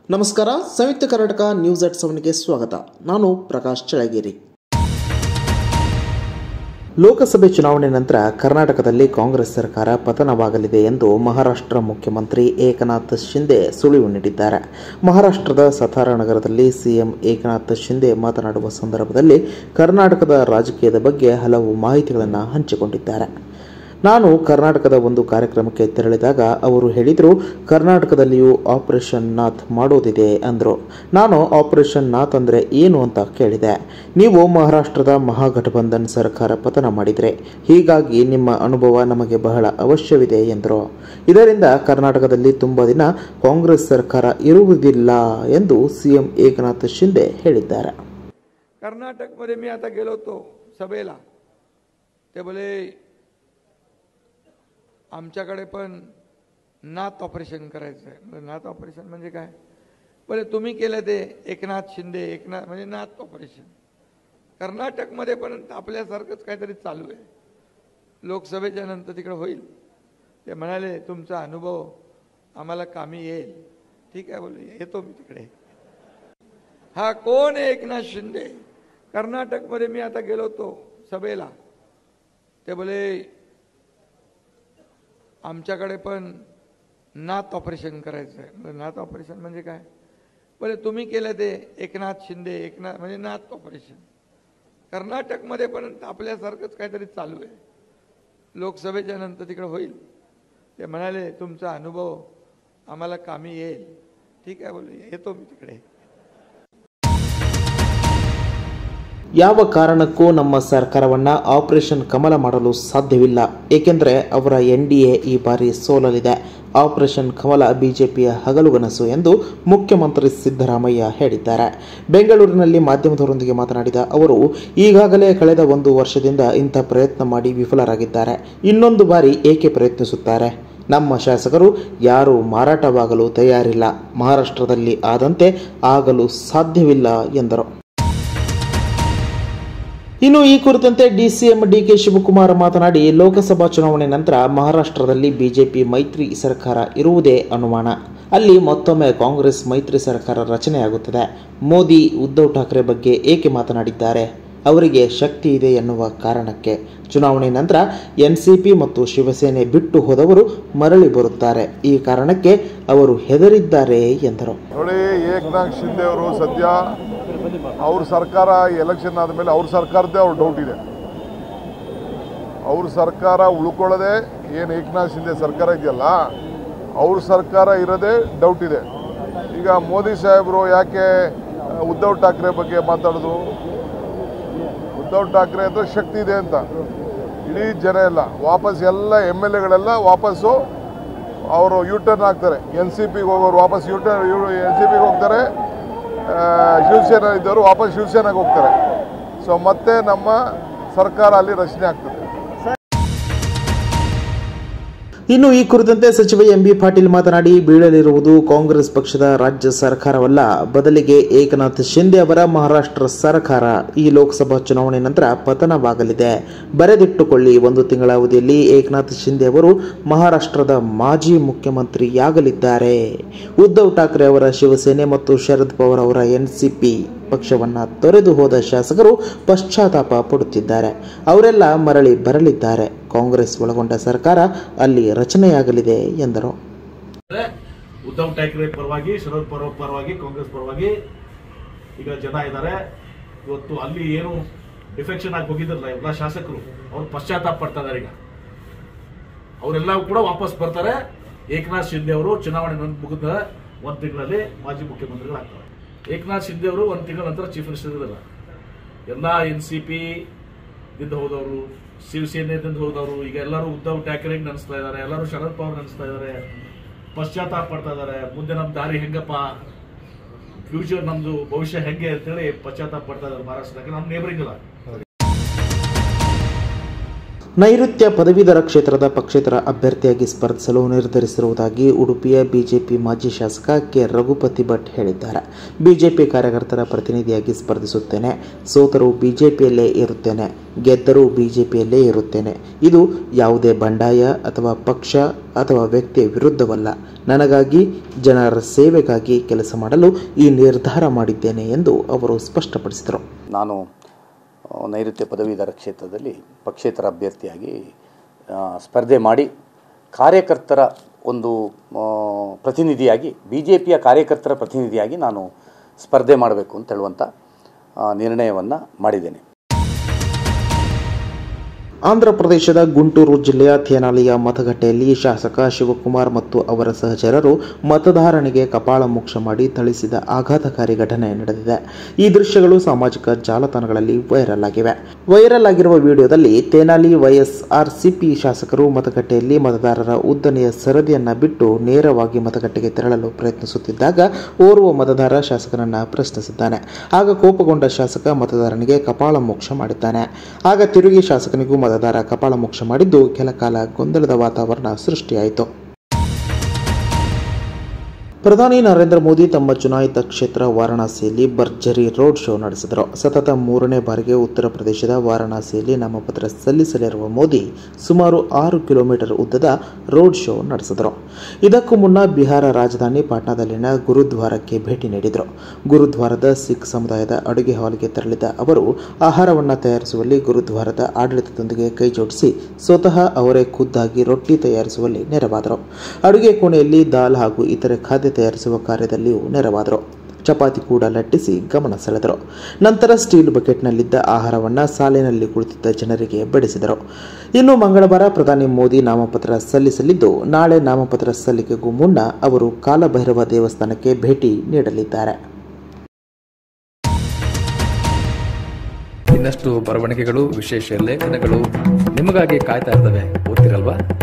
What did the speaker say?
ನಮಸ್ಕಾರ Samyukta Karnataka news at ಸೆವೆನ್ಗೆ ಸ್ವಾಗತ ನಾನು ಪ್ರಕಾಶ್ ಚಳಗೇರಿ ಲೋಕಸಭೆ ಚುನಾವಣೆ ನಂತರ ಕರ್ನಾಟಕದಲ್ಲಿ ಕಾಂಗ್ರೆಸ್ ಸರ್ಕಾರ ಪತನವಾಗಲಿದೆ ಎಂದು ಮಹಾರಾಷ್ಟ್ರ ಮುಖ್ಯಮಂತ್ರಿ ಏಕನಾಥ್ ಶಿಂದೆ ಸುಳಿವು ನೀಡಿದ್ದಾರೆ ಮಹಾರಾಷ್ಟ್ರದ ಸತಾರಾ ನಗರದಲ್ಲಿ ಸಿಎಂ ಏಕನಾಥ್ ಶಿಂದೆ ಮಾತನಾಡುವ ಸಂದರ್ಭದಲ್ಲಿ ಕರ್ನಾಟಕದ ರಾಜಕೀಯದ ಬಗ್ಗೆ ಹಲವು ಮಾಹಿತಿಗಳನ್ನು ಹಂಚಿಕೊಂಡಿದ್ದಾರೆ ನಾನು ಕರ್ನಾಟಕದ ಒಂದು ಕಾರ್ಯಕ್ರಮಕ್ಕೆ ತೆರಳಿದಾಗ ಅವರು ಹೇಳಿದರು ಕರ್ನಾಟಕದಲ್ಲಿಯೂ ಆಪರೇಷನ್ ನಾಥ್ ಮಾಡೋದಿದೆ ಅಂದರು ನಾನು ಆಪರೇಷನ್ ನಾಥ್ ಅಂದರೆ ಏನು ಅಂತ ಕೇಳಿದೆ ನೀವು ಮಹಾರಾಷ್ಟ್ರದ ಮಹಾಗಠಬಂಧನ್ ಸರ್ಕಾರ ಪತನ ಮಾಡಿದರೆ ಹೀಗಾಗಿ ನಿಮ್ಮ ಅನುಭವ ನಮಗೆ ಬಹಳ ಅವಶ್ಯವಿದೆ ಎಂದರು ಇದರಿಂದ ಕರ್ನಾಟಕದಲ್ಲಿ ತುಂಬ ದಿನ ಕಾಂಗ್ರೆಸ್ ಸರ್ಕಾರ ಇರುವುದಿಲ್ಲ ಎಂದು ಸಿಎಂ ಏಕನಾಥ್ ಶಿಂದೆ ಹೇಳಿದ್ದಾರೆ कर्नाटकमध्ये मी आता गेलो होतो सभेला ते बोले आमच्याकडे पण नात ऑपरेशन करायचं आहे म्हणलं, नात ऑपरेशन म्हणजे काय बोले तुम्ही केलं ते एकनाथ शिंदे एकनाथ म्हणजे नात ऑपरेशन कर्नाटकमध्ये पण आपल्यासारखंच काहीतरी चालू आहे लोकसभेच्या नंतर तिकडे होईल ते म्हणाले तुमचा अनुभव आम्हाला कामी येईल ठीक आहे बोले येतो मी तिकडे हा कोण आहे एकनाथ शिंदे कर्नाटकमध्ये मी आता गेलो होतो सभेला ते बोले आमच्याकडे पण नात ऑपरेशन करायचं आहे म्हणलं, नात ऑपरेशन म्हणजे काय बोले तुम्ही केलं ते एकनाथ शिंदे एकनाथ म्हणजे नात ऑपरेशन कर्नाटकमध्ये पण आपल्यासारखंच काहीतरी चालू आहे लोकसभेच्या नंतर तिकडे होईल ते म्हणाले तुमचा अनुभव आम्हाला कामी येईल ठीक आहे बोले येतो मी तिकडे ಯಾವ ಕಾರಣಕ್ಕೂ ನಮ್ಮ ಸರ್ಕಾರವನ್ನು ಆಪರೇಷನ್ ಕಮಲ ಮಾಡಲು ಸಾಧ್ಯವಿಲ್ಲ ಏಕೆಂದರೆ ಅವರ ಎನ್ ಡಿ ಎ ಈ ಬಾರಿ ಸೋಲಲಿದೆ ಆಪರೇಷನ್ ಕಮಲ ಬಿಜೆಪಿಯ ಹಗಲುಗನಸು ಎಂದು ಮುಖ್ಯಮಂತ್ರಿ ಸಿದ್ದರಾಮಯ್ಯ ಹೇಳಿದ್ದಾರೆ ಬೆಂಗಳೂರಿನಲ್ಲಿ ಮಾಧ್ಯಮದವರೊಂದಿಗೆ ಮಾತನಾಡಿದ ಅವರು ಈಗಾಗಲೇ ಕಳೆದ ಒಂದು ವರ್ಷದಿಂದ ಇಂಥ ಪ್ರಯತ್ನ ಮಾಡಿ ವಿಫಲರಾಗಿದ್ದಾರೆ ಇನ್ನೊಂದು ಬಾರಿ ಏಕೆ ಪ್ರಯತ್ನಿಸುತ್ತಾರೆ ನಮ್ಮ ಶಾಸಕರು ಯಾರೂ ಮಾರಾಟವಾಗಲು ತಯಾರಿಲ್ಲ ಮಹಾರಾಷ್ಟ್ರದಲ್ಲಿ ಆದಂತೆ ಆಗಲು ಸಾಧ್ಯವಿಲ್ಲ ಎಂದರು ಇನ್ನು ಈ ಕುರಿತಂತೆ ಡಿಸಿಎಂ ಡಿಕೆ ಶಿವಕುಮಾರ್ ಮಾತನಾಡಿ ಲೋಕಸಭಾ ಚುನಾವಣೆ ನಂತರ ಮಹಾರಾಷ್ಟ್ರದಲ್ಲಿ ಬಿಜೆಪಿ ಮೈತ್ರಿ ಸರ್ಕಾರ ಇರುವುದೇ ಅನುಮಾನ ಅಲ್ಲಿ ಮತ್ತೊಮ್ಮೆ ಕಾಂಗ್ರೆಸ್ ಮೈತ್ರಿ ಸರ್ಕಾರ ರಚನೆಯಾಗುತ್ತದೆ ಮೋದಿ ಉದ್ಧವ್ ಠಾಕ್ರೆ ಬಗ್ಗೆ ಏಕೆ ಮಾತನಾಡಿದ್ದಾರೆ ಅವರಿಗೆ ಶಕ್ತಿ ಇದೆ ಎನ್ನುವ ಕಾರಣಕ್ಕೆ ಚುನಾವಣೆ ನಂತರ ಎನ್ಸಿಪಿ ಮತ್ತು ಶಿವಸೇನೆ ಬಿಟ್ಟು ಹೋದವರು ಮರಳಿ ಬರುತ್ತಾರೆ ಈ ಕಾರಣಕ್ಕೆ ಅವರು ಹೆದರಿದ್ದಾರೆ ಎಂದರು ನೋಡಿ ಏಕನಾಥ್ ಶಿಂದೆ ಅವರು ಸದ್ಯ ಅವ್ರ ಸರ್ಕಾರ ಎಲೆಕ್ಷನ್ ಆದಮೇಲೆ ಅವ್ರ ಸರ್ಕಾರದ್ದೇ ಅವ್ರ ಡೌಟ್ ಇದೆ ಅವ್ರ ಸರ್ಕಾರ ಉಳ್ಕೊಳ್ಳೋದೇ ಏನು ಏಕನಾಥ್ ಶಿಂದೆ ಸರ್ಕಾರ ಇದೆಯಲ್ಲ ಅವ್ರ ಸರ್ಕಾರ ಇರೋದೇ ಡೌಟ್ ಇದೆ ಈಗ ಮೋದಿ ಸಾಹೇಬರು ಯಾಕೆ ಆ, ಉದ್ಧವ್ ಠಾಕ್ರೆ ಬಗ್ಗೆ ಮಾತಾಡಿದ್ರು ಉದ್ಧವ್ ಠಾಕ್ರೆ ಅಂದ್ರೆ ಶಕ್ತಿ ಇದೆ ಅಂತ ಇಡೀ ಜನ ಎಲ್ಲ ವಾಪಸ್ ಎಲ್ಲ ಎಮ್ ಎಲ್ ಎಗಳೆಲ್ಲ ವಾಪಸ್ಸು ಅವರು ಯೂ ಟರ್ನ್ ಆಗ್ತಾರೆ ಎನ್ ಸಿ ಪಿಗೆ ಹೋಗೋರು ವಾಪಸ್ ಯೂ ಟರ್ನ್ ಎನ್ ಸಿ ಪಿಗೆ ಹೋಗ್ತಾರೆ ಆ, ಶಿವಸೇನೆ ಇದ್ದವರು ವಾಪಸ್ ಶಿವಸೇನೆಗೆ ಹೋಗ್ತಾರೆ ಸೊ ಮತ್ತೆ ನಮ್ಮ ಸರ್ಕಾರ ಅಲ್ಲಿ ರಚನೆ ಆಗ್ತದೆ ಇನ್ನು ಈ ಕುರಿತಂತೆ ಸಚಿವ ಎಂ ಬಿ ಪಾಟೀಲ್ ಮಾತನಾಡಿ ಬೀಳಲಿರುವುದು ಕಾಂಗ್ರೆಸ್ ಪಕ್ಷದ ರಾಜ್ಯ ಸರ್ಕಾರವಲ್ಲ ಬದಲಿಗೆ ಏಕನಾಥ್ ಶಿಂದೆ ಅವರ ಮಹಾರಾಷ್ಟ್ರ ಸರ್ಕಾರ ಈ ಲೋಕಸಭಾ ಚುನಾವಣೆ ನಂತರ ಪತನವಾಗಲಿದೆ ಬರೆದಿಟ್ಟುಕೊಳ್ಳಿ ಒಂದು ತಿಂಗಳ ಅವಧಿಯಲ್ಲಿ ಏಕನಾಥ್ ಶಿಂದೆ ಅವರು ಮಹಾರಾಷ್ಟ್ರದ ಮಾಜಿ ಮುಖ್ಯಮಂತ್ರಿಯಾಗಲಿದ್ದಾರೆ ಉದ್ಧವ್ ಠಾಕ್ರೆ ಅವರ ಶಿವಸೇನೆ ಮತ್ತು ಶರದ್ ಪವಾರ್ ಅವರ ಎನ್ಸಿಪಿ ಪಕ್ಷವನ್ನ ತೊರೆದು ಹೋದ ಶಾಸಕರು ಪಶ್ಚಾತ್ತಾಪ ಪಡುತ್ತಿದ್ದಾರೆ ಅವರೆಲ್ಲ ಮರಳಿ ಬರಲಿದ್ದಾರೆ ಕಾಂಗ್ರೆಸ್ ಒಳಗೊಂಡ ಸರ್ಕಾರ ಅಲ್ಲಿ ರಚನೆಯಾಗಲಿದೆ ಎಂದರು ಅಂದ್ರೆ ಉದ್ಧವ್ ಠಾಕ್ರೆ ಪರವಾಗಿ ಶರದ್ ಪವಾರ್ ಪರವಾಗಿ ಕಾಂಗ್ರೆಸ್ ಪರವಾಗಿ ಈಗ ಜನ ಇದ್ದಾರೆ ಇವತ್ತು ಅಲ್ಲಿ ಏನು ಡಿಫೆಕ್ಷನ್ ಆಗಿ ಹೋಗಿದ್ರಲ್ಲ ಎಲ್ಲ ಶಾಸಕರು ಅವ್ರು ಪಶ್ಚಾತ್ತಾಪ ಪಡ್ತಾ ಇದಾರೆ ಈಗ ಅವರೆಲ್ಲ ಕೂಡ ವಾಪಸ್ ಬರ್ತಾರೆ ಏಕನಾಥ್ ಶಿಂದೆ ಅವರು ಚುನಾವಣೆ ನಂತರ ಮುಗಿದ ಒಂದ್ ತಿಂಗಳಲ್ಲಿ ಮಾಜಿ ಮುಖ್ಯಮಂತ್ರಿಗಳಾಗ್ತಾರೆ ಏಕನಾಥ್ ಶಿಂದೆ ಅವರು ಒಂದ್ ತಿಂಗಳ ನಂತರ ಚೀಫ್ ಮಿನಿಸ್ಟರ್ ಇರಲ್ಲ ಎಲ್ಲ ಎನ್ ಸಿ ಪಿ ದಿಂದ ಹೋದವರು ಶಿವಸೇನೆದಿಂದ ಹೋದವರು ಈಗ ಎಲ್ಲರೂ ಉದ್ಧವ್ ಠಾಕ್ರೆ ನೆನೆಸ್ತಾ ಇದ್ದಾರೆ ಎಲ್ಲರೂ ಶರದ್ ಪವಾರ್ ನೆನೆಸ್ತಾ ಇದ್ದಾರೆ ಪಶ್ಚಾತ್ತಾಪ ಪಡ್ತಾ ಇದ್ದಾರೆ ಮುಂದೆ ನಮ್ಮ ದಾರಿ ಹೆಂಗಪ್ಪ ಫ್ಯೂಚರ್ ನಮ್ದು ಭವಿಷ್ಯ ಹೆಂಗೆ ಅಂತೇಳಿ ಪಶ್ಚಾತ್ತಾಪ ಪಡ್ತಾ ಇದ್ದಾರೆ ಮಹಾರಾಷ್ಟ್ರದಾಗ ನಮ್ಮ ನೇಬರಿಂಗ್ ಅಲ್ಲ ನೈಋತ್ಯ ಪದವೀಧರ ಕ್ಷೇತ್ರದ ಪಕ್ಷೇತರ ಅಭ್ಯರ್ಥಿಯಾಗಿ ಸ್ಪರ್ಧಿಸಲು ನಿರ್ಧರಿಸಿರುವುದಾಗಿ ಉಡುಪಿಯ ಬಿಜೆಪಿ ಮಾಜಿ ಶಾಸಕ ಕೆ ರಘುಪತಿ ಭಟ್ ಹೇಳಿದ್ದಾರೆ ಬಿಜೆಪಿ ಕಾರ್ಯಕರ್ತರ ಪ್ರತಿನಿಧಿಯಾಗಿ ಸ್ಪರ್ಧಿಸುತ್ತೇನೆ ಸೋತರೂ ಬಿಜೆಪಿಯಲ್ಲೇ ಇರುತ್ತೇನೆ ಗೆದ್ದರೂ ಬಿಜೆಪಿಯಲ್ಲೇ ಇರುತ್ತೇನೆ ಇದು ಯಾವುದೇ ಬಂಡಾಯ ಅಥವಾ ಪಕ್ಷ ಅಥವಾ ವ್ಯಕ್ತಿಯ ವಿರುದ್ಧವಲ್ಲ ನನಗಾಗಿ ಜನರ ಸೇವೆಗಾಗಿ ಕೆಲಸ ಮಾಡಲು ಈ ನಿರ್ಧಾರ ಮಾಡಿದ್ದೇನೆ ಎಂದು ಅವರು ಸ್ಪಷ್ಟಪಡಿಸಿದರು ನಾನು ಆ, ನೈಋತ್ಯ ಪದವೀಧರ ಕ್ಷೇತ್ರದಲ್ಲಿ ಪಕ್ಷೇತರ ಅಭ್ಯರ್ಥಿಯಾಗಿ ಆ, ಸ್ಪರ್ಧೆ ಮಾಡಿ ಕಾರ್ಯಕರ್ತರ ಒಂದು ಆ, ಪ್ರತಿನಿಧಿಯಾಗಿ ಬಿ ಜೆ ಪಿಯ ಕಾರ್ಯಕರ್ತರ ಪ್ರತಿನಿಧಿಯಾಗಿ ನಾನು ಸ್ಪರ್ಧೆ ಮಾಡಬೇಕು ಅಂತ ಹೇಳುವಂಥ ನಿರ್ಣಯವನ್ನು ಮಾಡಿದ್ದೇನೆ ಆಂಧ್ರ ಪ್ರದೇಶದ ಗುಂಟೂರು ಜಿಲ್ಲೆಯ ಥೇನಾಲಿಯ ಮತಗಟ್ಟೆಯಲ್ಲಿ ಶಾಸಕ ಶಿವಕುಮಾರ್ ಮತ್ತು ಅವರ ಸಹಚರರು ಮತದಾರನಿಗೆ ಕಪಾಳ ಮೋಕ್ಷ ಮಾಡಿ ಥಳಿಸಿದ ಆಘಾತಕಾರಿ ಘಟನೆ ನಡೆದಿದೆ ಈ ದೃಶ್ಯಗಳು ಸಾಮಾಜಿಕ ಜಾಲತಾಣಗಳಲ್ಲಿ ವೈರಲ್ ಆಗಿವೆ ವೈರಲ್ ಆಗಿರುವ ವಿಡಿಯೋದಲ್ಲಿ ತೇನಾಲಿ ವೈಎಸ್ಆರ್ಸಿಪಿ ಶಾಸಕರು ಮತಗಟ್ಟೆಯಲ್ಲಿ ಮತದಾರರ ಉದ್ದನೆಯ ಸರದಿಯನ್ನ ಬಿಟ್ಟು ನೇರವಾಗಿ ಮತಗಟ್ಟೆಗೆ ತೆರಳಲು ಪ್ರಯತ್ನಿಸುತ್ತಿದ್ದಾಗ ಓರ್ವ ಮತದಾರ ಶಾಸಕನನ್ನ ಪ್ರಶ್ನಿಸಿದ್ದಾನೆ ಆಗ ಕೋಪಗೊಂಡ ಶಾಸಕ ಮತದಾರನಿಗೆ ಕಪಾಳ ಮೋಕ್ಷ ಮಾಡಿದ್ದಾನೆ ಆಗ ತಿರುಗಿ ಶಾಸಕನಿಗೂ ಮತದಾರ ಕಪಾಳ ಮೋಕ್ಷ ಮಾಡಿದ್ದು ಕೆಲ ಕಾಲ ಗೊಂದಲದ ವಾತಾವರಣ ಸೃಷ್ಟಿಯಾಯಿತು ಪ್ರಧಾನಿ ನರೇಂದ್ರ ಮೋದಿ ತಮ್ಮ ಚುನಾಯಿತ ಕ್ಷೇತ್ರ ವಾರಾಣಸಿಯಲ್ಲಿ ಭರ್ಜರಿ ರೋಡ್ ಶೋ ನಡೆಸಿದರು ಸತತ ಮೂರನೇ ಬಾರಿಗೆ ಉತ್ತರ ಪ್ರದೇಶದ ವಾರಾಣಸಿಯಲ್ಲಿ ನಾಮಪತ್ರ ಸಲ್ಲಿಸಲಿರುವ ಮೋದಿ ಸುಮಾರು ಆರು ಕಿಲೋಮೀಟರ್ ಉದ್ದದ ರೋಡ್ ಶೋ ನಡೆಸಿದರು ಇದಕ್ಕೂ ಮುನ್ನ ಬಿಹಾರ ರಾಜಧಾನಿ ಪಾಟ್ನಾದಲ್ಲಿನ ಗುರುದ್ವಾರಕ್ಕೆ ಭೇಟಿ ನೀಡಿದರು ಗುರುದ್ವಾರದ ಸಿಖ್ ಸಮುದಾಯದ ಅಡುಗೆ ಹಾಲ್ಗೆ ತೆರಳಿದ ಅವರು ಆಹಾರವನ್ನು ತಯಾರಿಸುವಲ್ಲಿ ಗುರುದ್ವಾರದ ಆಡಳಿತದೊಂದಿಗೆ ಕೈಜೋಡಿಸಿ ಸ್ವತಃ ಅವರೇ ಖುದ್ದಾಗಿ ರೊಟ್ಟಿ ತಯಾರಿಸುವಲ್ಲಿ ನೆರವಾದರು ಅಡುಗೆ ಕೋಣೆಯಲ್ಲಿ ದಾಲ್ ಹಾಗೂ ಇತರೆ ಖಾದ್ಯ ತಯಾರಿಸುವ ಕಾರ್ಯದಲ್ಲಿಯೂ ನೆರವಾದರು ಚಪಾತಿ ಕೂಡ ಲಟ್ಟಿಸಿ ಗಮನ ಸೆಳೆದರು ನಂತರ ಸ್ಟೀಲ್ ಬಕೆಟ್ನಲ್ಲಿದ್ದ ಆಹಾರವನ್ನು ಸಾಲಿನಲ್ಲಿ ಕುಳಿತಿದ್ದ ಜನರಿಗೆ ಬಡಿಸಿದರು ಇನ್ನು ಮಂಗಳವಾರ ಪ್ರಧಾನಿ ಮೋದಿ ನಾಮಪತ್ರ ಸಲ್ಲಿಸಲಿದ್ದು ನಾಳೆ ನಾಮಪತ್ರ ಸಲ್ಲಿಕೆಗೂ ಮುನ್ನ ಅವರು ಕಾಲಭೈರವ ದೇವಸ್ಥಾನಕ್ಕೆ ಭೇಟಿ ನೀಡಲಿದ್ದಾರೆ ಇನ್ನಷ್ಟು ಬರವಣಿಗೆಗಳು ವಿಶೇಷ ಲೇಖನಗಳು ನಿಮಗಾಗಿ ಕಾಯ್ತಾ ಇರ್ತವೆ ಓದ್ತಿರಲ್ವಾ